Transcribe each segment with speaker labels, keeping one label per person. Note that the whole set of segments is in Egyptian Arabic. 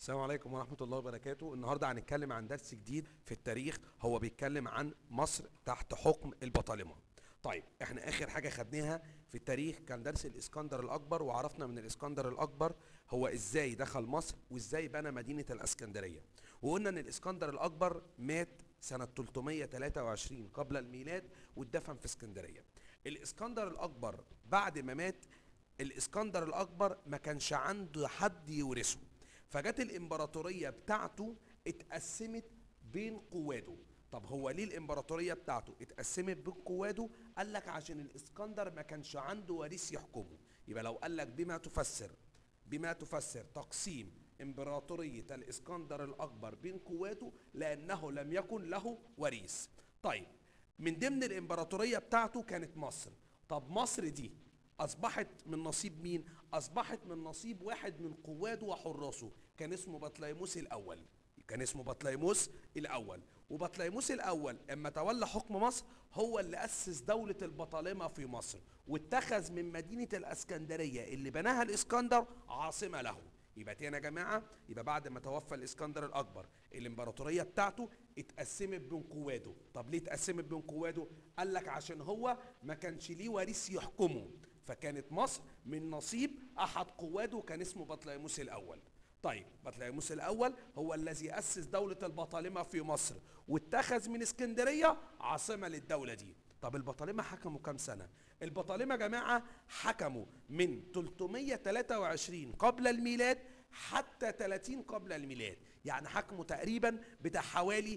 Speaker 1: السلام عليكم ورحمة الله وبركاته النهاردة هنتكلم عن درس جديد في التاريخ هو بيتكلم عن مصر تحت حكم البطالمة طيب احنا اخر حاجة خدناها في التاريخ كان درس الاسكندر الاكبر وعرفنا من الاسكندر الاكبر هو ازاي دخل مصر وازاي بنى مدينة الاسكندرية وقلنا ان الاسكندر الاكبر مات سنة 323 قبل الميلاد واتدفن في اسكندرية الاسكندر الاكبر بعد ما مات الاسكندر الاكبر ما كانش عنده حد يورثه فجت الامبراطوريه بتاعته اتقسمت بين قواده طب هو ليه الامبراطوريه بتاعته اتقسمت بين قواده قال لك عشان الاسكندر ما كانش عنده وريث يحكمه يبقى لو قال لك بما تفسر بما تفسر تقسيم امبراطوريه الاسكندر الاكبر بين قواته لانه لم يكن له وريث طيب من ضمن الامبراطوريه بتاعته كانت مصر طب مصر دي اصبحت من نصيب مين اصبحت من نصيب واحد من قواده وحراسه كان اسمه بطليموس الاول كان اسمه بطليموس الاول وبطليموس الاول اما تولى حكم مصر هو اللي اسس دوله البطالمه في مصر واتخذ من مدينه الاسكندريه اللي بناها الاسكندر عاصمه له يبقى تاني يا جماعه يبقى بعد ما توفى الاسكندر الاكبر الامبراطوريه بتاعته اتقسمت بين قواده طب ليه اتقسمت بين قواده قال لك عشان هو ما كانش ليه وريث يحكمه فكانت مصر من نصيب احد قواده كان اسمه بطليموس الاول طيب بطليموس الاول هو الذي اسس دوله البطالمه في مصر واتخذ من اسكندريه عاصمه للدوله دي طب البطالمه حكموا كام سنه البطالمه يا جماعه حكموا من 323 قبل الميلاد حتى 30 قبل الميلاد يعني حكموا تقريبا بتاع حوالي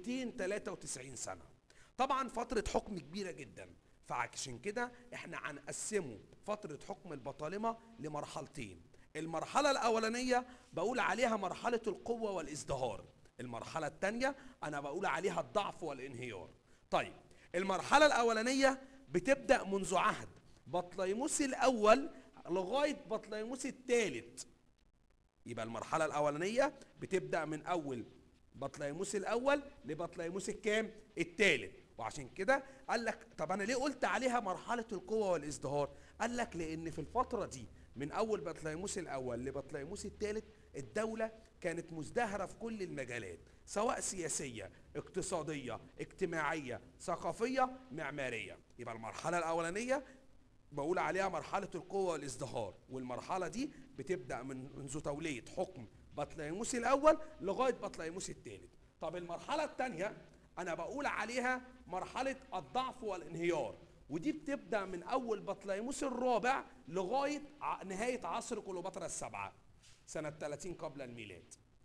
Speaker 1: 293 سنه طبعا فتره حكم كبيره جدا فعشان كده احنا هنقسمه فترة حكم البطالمة لمرحلتين المرحلة الأولانية بقول عليها مرحلة القوة والازدهار المرحلة الثانية أنا بقول عليها الضعف والانهيار طيب المرحلة الأولانية بتبدأ منذ عهد بطليموس الأول لغاية بطليموس الثالث يبقى المرحلة الأولانية بتبدأ من أول بطليموس الأول لبطليموس الكام؟ الثالث وعشان كده قال لك طب انا ليه قلت عليها مرحله القوه والازدهار قال لك لان في الفتره دي من اول بطليموس الاول لبطليموس الثالث الدوله كانت مزدهره في كل المجالات سواء سياسيه اقتصاديه اجتماعيه ثقافيه معماريه يبقى المرحله الاولانيه بقول عليها مرحله القوه والازدهار والمرحله دي بتبدا من منذ توليه حكم بطليموس الاول لغايه بطليموس الثالث طب المرحله الثانيه انا بقول عليها مرحله الضعف والانهيار ودي بتبدا من اول بطليموس الرابع لغايه نهايه عصر كليوباترا السبعه سنه 30 قبل الميلاد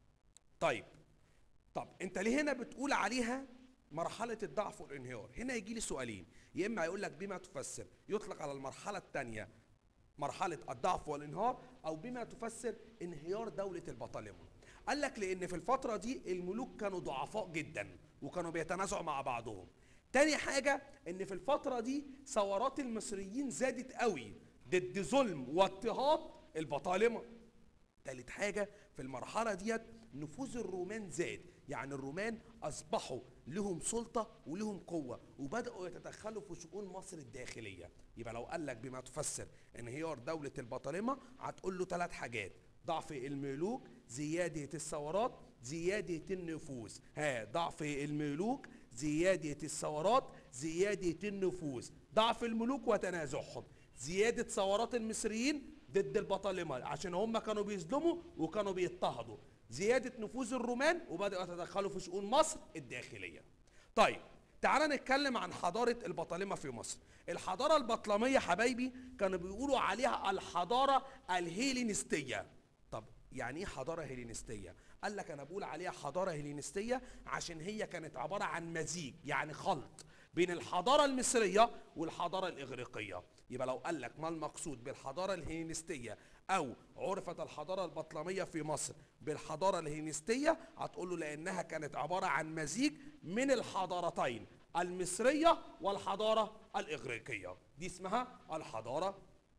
Speaker 1: طيب طب انت ليه هنا بتقول عليها مرحلة الضعف والانهيار هنا يجي لي سؤالين يا اما يقول لك بما تفسر يطلق على المرحلة الثانية مرحلة الضعف والانهيار او بما تفسر انهيار دولة البطالمة قال لك لان في الفترة دي الملوك كانوا ضعفاء جدا وكانوا بيتنازعوا مع بعضهم تاني حاجة ان في الفترة دي ثورات المصريين زادت قوي ضد ظلم واضطهاد البطالمة تالت حاجة في المرحلة ديت نفوذ الرومان زاد يعني الرومان أصبحوا لهم سلطة ولهم قوة وبدأوا يتدخلوا في شؤون مصر الداخلية يبقى لو قال لك بما تفسر انهيار دولة البطالمة هتقول له ثلاث حاجات ضعف الملوك زيادة الثورات زيادة النفوذ ها ضعف الملوك زيادة الثورات زيادة النفوذ ضعف الملوك وتنازعهم زيادة ثورات المصريين ضد البطالمة عشان هم كانوا بيظلموا وكانوا بيضطهدوا زيادة نفوذ الرومان وبدأوا يتدخلوا في شؤون مصر الداخلية طيب تعال نتكلم عن حضارة البطالمة في مصر الحضارة البطلمية حبايبي كانوا بيقولوا عليها الحضارة الهيلينستية طب يعني ايه حضاره هيلينستيه قال لك انا بقول عليها حضاره هيلينستيه عشان هي كانت عباره عن مزيج يعني خلط بين الحضاره المصريه والحضاره الاغريقيه يبقى لو قال لك ما المقصود بالحضاره الهيلينستيه او عرفت الحضاره البطلميه في مصر بالحضاره الهيلينستيه هتقول له لانها كانت عباره عن مزيج من الحضارتين المصريه والحضاره الاغريقيه دي اسمها الحضاره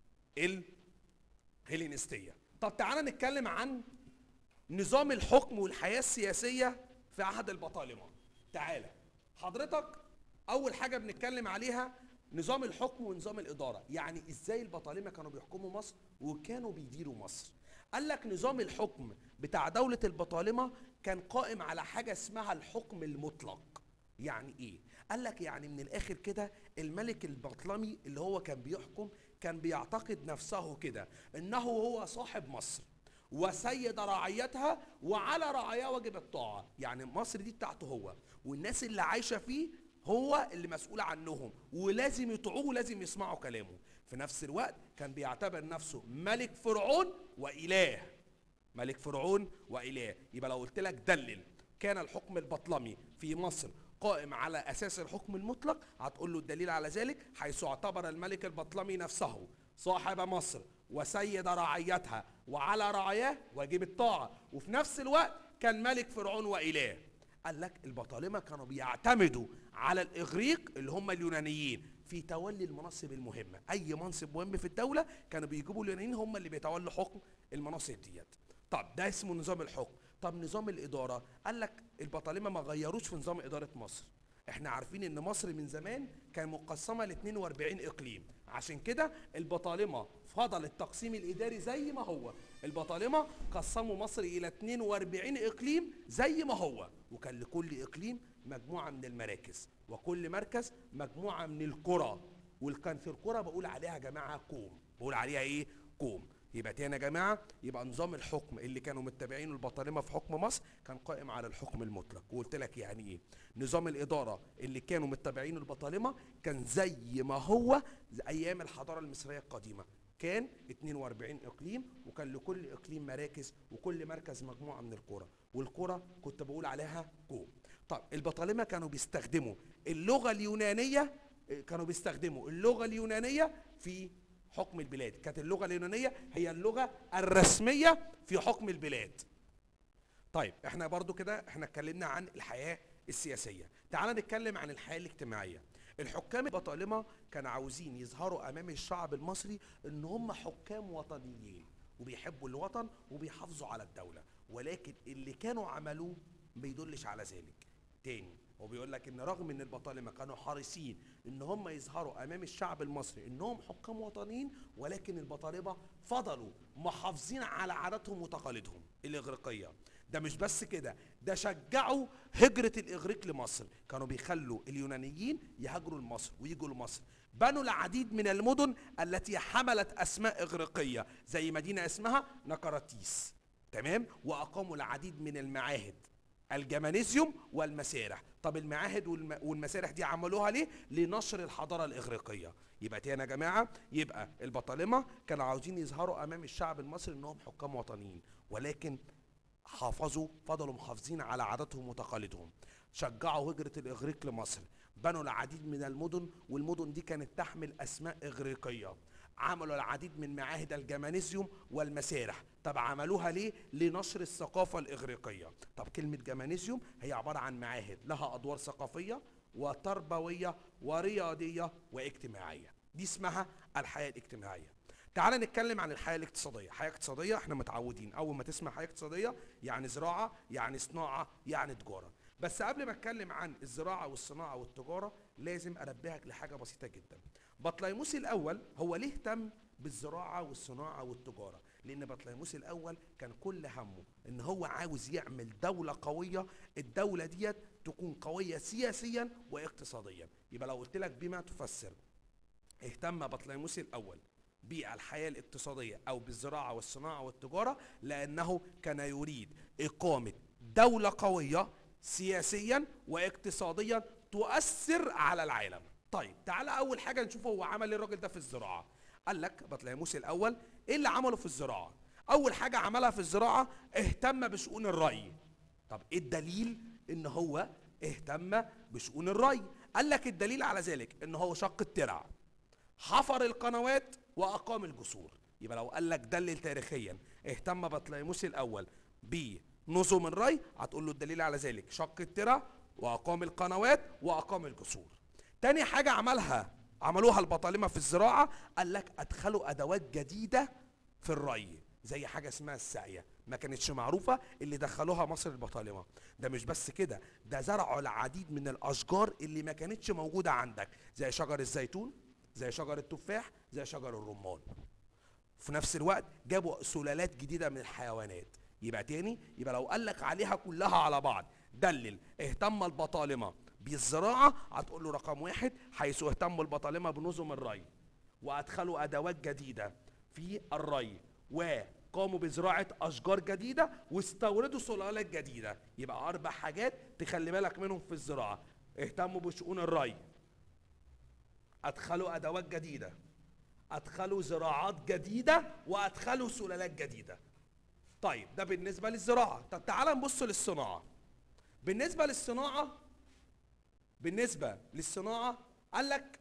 Speaker 1: الهيلينستيه طب تعالى نتكلم عن نظام الحكم والحياة السياسية في عهد البطالمة تعالى حضرتك أول حاجة بنتكلم عليها نظام الحكم ونظام الإدارة يعني إزاي البطالمة كانوا بيحكموا مصر وكانوا بيديروا مصر قال لك نظام الحكم بتاع دولة البطالمة كان قائم على حاجة اسمها الحكم المطلق يعني ايه قال لك يعني من الاخر كده الملك البطلمي اللي هو كان بيحكم كان بيعتقد نفسه كده انه هو صاحب مصر وسيد رعيتها وعلى رعاياه واجب الطاعة يعني مصر دي بتاعته هو والناس اللي عايشة فيه هو اللي مسؤول عنهم ولازم يطيعوه ولازم يسمعوا كلامه في نفس الوقت كان بيعتبر نفسه ملك فرعون وإله ملك فرعون وإله يبقى لو قلت لك دلل كان الحكم البطلمي في مصر قائم على أساس الحكم المطلق هتقول له الدليل على ذلك حيث اعتبر الملك البطلمي نفسه صاحب مصر وسيد رعيتها وعلى رعاياه واجب الطاعة وفي نفس الوقت كان ملك فرعون وإله قال لك البطالمة كانوا بيعتمدوا على الإغريق اللي هم اليونانيين في تولي المناصب المهمة أي منصب مهم في الدولة كانوا بيجيبوا اليونانيين هم اللي بيتولوا حكم المناصب ديت طب ده اسمه نظام الحكم طب نظام الإدارة قال لك البطالمة ما غيروش في نظام إدارة مصر احنا عارفين ان مصر من زمان كان مقسمة ل 42 اقليم عشان كده البطالمة فضل التقسيم الاداري زي ما هو البطالمة قسموا مصر الى 42 اقليم زي ما هو وكان لكل اقليم مجموعة من المراكز وكل مركز مجموعة من القرى وكان في القرى بقول عليها يا جماعة كوم بقول عليها ايه كوم يبقى تاني يا جماعة يبقى نظام الحكم اللي كانوا متبعين البطالمة في حكم مصر كان قائم على الحكم المطلق وقلت لك يعني ايه نظام الإدارة اللي كانوا متبعين البطالمة كان زي ما هو زي أيام الحضارة المصرية القديمة كان 42 إقليم وكان لكل إقليم مراكز وكل مركز مجموعة من القرى والقرى كنت بقول عليها كوم طب البطالمة كانوا بيستخدموا اللغة اليونانية كانوا بيستخدموا اللغة اليونانية في حكم البلاد كانت اللغة اليونانية هي اللغة الرسمية في حكم البلاد طيب احنا برضو كده احنا اتكلمنا عن الحياة السياسية تعال نتكلم عن الحياة الاجتماعية الحكام البطالمة كانوا عاوزين يظهروا امام الشعب المصري ان هم حكام وطنيين وبيحبوا الوطن وبيحافظوا على الدولة ولكن اللي كانوا عملوه ما يدلش على ذلك تاني هو بيقول لك ان رغم ان البطالمه كانوا حريصين ان هم يظهروا امام الشعب المصري انهم حكام وطنيين ولكن البطالمه فضلوا محافظين على عاداتهم وتقاليدهم الاغريقيه ده مش بس كده ده شجعوا هجرة الإغريق لمصر كانوا بيخلوا اليونانيين يهاجروا لمصر ويجوا لمصر بنوا العديد من المدن التي حملت أسماء إغريقية زي مدينة اسمها نقراتيس تمام وأقاموا العديد من المعاهد الجمانيزيوم والمسارح طب المعاهد والم... والمسارح دي عملوها ليه لنشر الحضاره الاغريقيه يبقى تاني يا جماعه يبقى البطالمه كانوا عاوزين يظهروا امام الشعب المصري انهم حكام وطنيين ولكن حافظوا فضلوا محافظين على عاداتهم وتقاليدهم شجعوا هجرة الإغريق لمصر بنوا العديد من المدن والمدن دي كانت تحمل أسماء إغريقية عملوا العديد من معاهد الجمانيزيوم والمسارح طب عملوها ليه لنشر الثقافة الإغريقية طب كلمة جمانيزيوم هي عبارة عن معاهد لها أدوار ثقافية وتربوية ورياضية واجتماعية دي اسمها الحياة الاجتماعية تعال نتكلم عن الحياة الاقتصادية حياة اقتصادية احنا متعودين أول ما تسمع حياة اقتصادية يعني زراعة يعني صناعة يعني تجارة بس قبل ما اتكلم عن الزراعة والصناعة والتجارة لازم انبهك لحاجة بسيطة جدا بطليموس الأول هو ليه اهتم بالزراعة والصناعة والتجارة لأن بطليموس الأول كان كل همه إن هو عاوز يعمل دولة قوية الدولة ديت تكون قوية سياسيا واقتصاديا يبقى لو قلت لك بما تفسر اهتم بطليموس الأول بالحياة الاقتصادية أو بالزراعة والصناعة والتجارة لأنه كان يريد إقامة دولة قوية سياسيا واقتصاديا تؤثر على العالم طيب تعالى أول حاجة نشوف هو عمل ايه الراجل ده في الزراعة قال لك بطليموس الأول إيه اللي عمله في الزراعة أول حاجة عملها في الزراعة اهتم بشؤون الري طب إيه الدليل إن هو اهتم بشؤون الري قال لك الدليل على ذلك إن هو شق الترع حفر القنوات واقام الجسور يبقى لو قال لك دلل تاريخيا اهتم بطليموس الاول بنظم الري هتقول له الدليل على ذلك شق الترع واقام القنوات واقام الجسور تاني حاجه عملها عملوها البطالمه في الزراعه قال لك ادخلوا ادوات جديده في الري زي حاجه اسمها الساقيه ما كانتش معروفه اللي دخلوها مصر البطالمه ده مش بس كده ده زرعوا العديد من الاشجار اللي ما كانتش موجوده عندك زي شجر الزيتون زي شجر التفاح زي شجر الرمان في نفس الوقت جابوا سلالات جديده من الحيوانات يبقى تاني يبقى لو قال لك عليها كلها على بعض دلل اهتم البطالمه بالزراعه هتقول له رقم واحد حيث اهتموا البطالمه بنظم الري وادخلوا ادوات جديده في الري وقاموا بزراعه اشجار جديده واستوردوا سلالات جديده يبقى اربع حاجات تخلي بالك منهم في الزراعه اهتموا بشؤون الري ادخلوا ادوات جديده ادخلوا زراعات جديده وادخلوا سلالات جديده طيب ده بالنسبه للزراعه طب تعال نبص للصناعه بالنسبه للصناعه بالنسبه للصناعه قال لك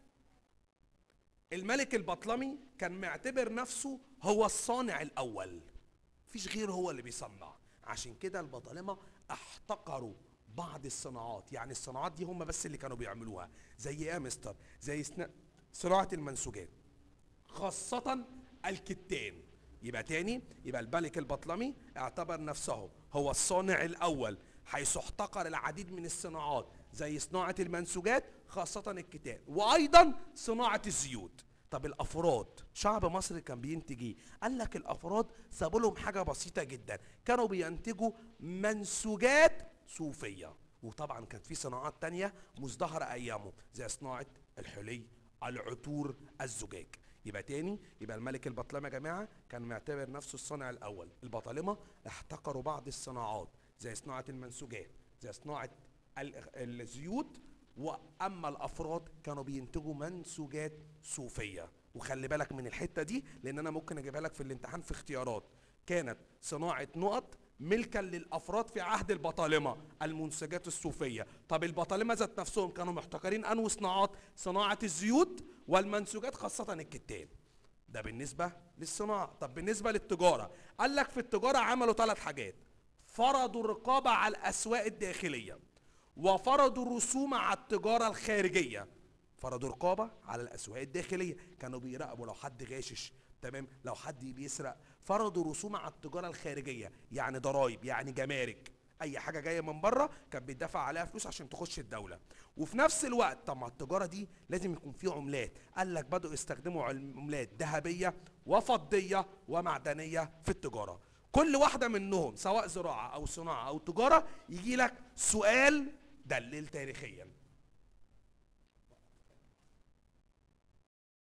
Speaker 1: الملك البطلمي كان معتبر نفسه هو الصانع الاول مفيش غير هو اللي بيصنع عشان كده البطالمه احتقروا بعض الصناعات يعني الصناعات دي هم بس اللي كانوا بيعملوها زي ايه يا مستر زي سنا- صناعه المنسوجات خاصة الكتان يبقى تاني يبقى الملك البطلمي اعتبر نفسه هو الصانع الأول حيث احتقر العديد من الصناعات زي صناعة المنسوجات خاصة الكتان وأيضا صناعة الزيوت طب الأفراد شعب مصر كان بينتج ايه؟ قال لك الأفراد سابوا لهم حاجة بسيطة جدا كانوا بينتجوا منسوجات صوفية وطبعا كانت في صناعات تانية مزدهرة أيامه زي صناعة الحلي العطور الزجاج يبقى تاني يبقى الملك البطلمه يا جماعه كان معتبر نفسه الصانع الاول البطالمه احتقروا بعض الصناعات زي صناعه المنسوجات زي صناعه ال- الزيوت واما الافراد كانوا بينتجوا منسوجات صوفيه وخلي بالك من الحته دي لان انا ممكن اجيبها لك في الامتحان في اختيارات كانت صناعه نقط ملكا للافراد في عهد البطالمه المنسجات الصوفيه طب البطالمه ذات نفسهم كانوا محتكرين انو صناعات صناعه الزيوت والمنسوجات خاصه الكتان ده بالنسبه للصناعه طب بالنسبه للتجاره قال لك في التجاره عملوا ثلاث حاجات فرضوا الرقابه على الاسواق الداخليه وفرضوا الرسوم على التجاره الخارجيه فرضوا رقابه على الاسواق الداخليه كانوا بيراقبوا لو حد غاشش تمام لو حد بيسرق فرضوا رسوم على التجاره الخارجيه يعني ضرائب يعني جمارك اي حاجه جايه من بره كان بيدفع عليها فلوس عشان تخش الدوله وفي نفس الوقت طب ما التجاره دي لازم يكون في عملات قال لك بداوا يستخدموا عملات ذهبيه وفضيه ومعدنيه في التجاره كل واحده منهم سواء زراعه او صناعه او تجاره يجي لك سؤال دلل تاريخيا